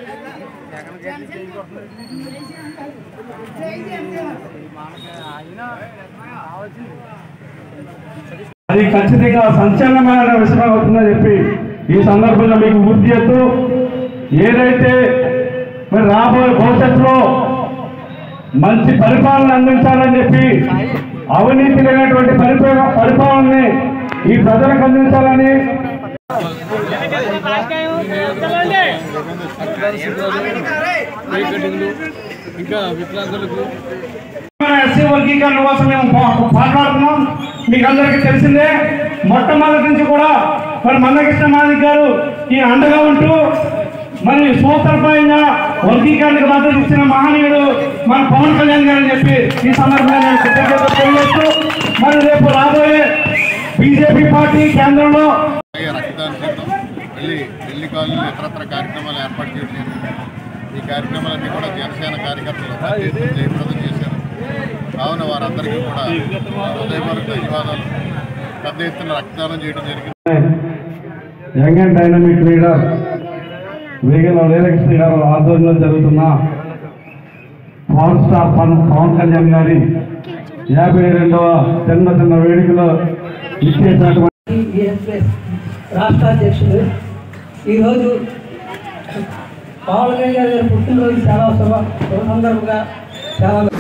అది ఖచ్చితంగా సంచలనమైన విషయం అవుతుందని చెప్పి ఈ సందర్భంగా మీకు గుర్తు చేస్తూ ఏదైతే మరి రాబోయే భవిష్యత్తులో మంచి పరిపాలన అందించాలని చెప్పి అవినీతి లేనటువంటి పరిపాలన పరిపాలనని ఈ ప్రజలకు అందించాలని ఇంకా వికలాంగులకు మన ఎస్సీ వర్గీకరణ కోసం మేము పో- పోరాడుతున్నాం మీకు అందరికీ తెలిసిందే మొట్టమొదటి నుంచి కూడా మరి మందకృష్ణ మాదిక్ గారు ఈ అండగా ఉంటూ మరి సూత్రప్రాయంగా వర్గీకరణకు మద్దతు ఇచ్చిన మహనీయుడు మన పవన్ కళ్యాణ్ గారు అని చెప్పి ఈ సందర్భంగా నేను కృతజ్ఞతలు తెలియజేస్తూ మరి రేపు రాబోయే బీజేపీ పార్టీ కేంద్రంలో అలాగే రక్తదాన శిబిరం వెళ్ళి పెళ్లి కాలనీలో ఇతరత్ర కార్యక్రమాలు ఏర్పాటు చేయడం జరిగింది ఈ కార్యక్రమాలన్నీ కూడా జనసేన కార్యకర్తలు పెద్ద ఎత్తున జయప్రదం చేశారు కావున వారందరికీ కూడా హృదయపూర్వక ధన్యవాదాలు పెద్ద ఎత్తున రక్తదానం చేయడం జరిగింది young and dynamic leader Vegala Veerakrishna garu ఆధ్వర్యంలో జరుగుతున్న పవర్ స్టార్ పవన్ పవన్ కళ్యాణ్ గారి యాభై రెండవ జన్మదిన వేడుకలో ఇచ్చేసినటువంటి బిఎస్ఎస్ రాష్ట్ర అధ్యక్షుడు ఈరోజు పవన్ కళ్యాణ్ గారి పుట్టినరోజు చాలా శుభ శుభ సందర్భంగా చాలా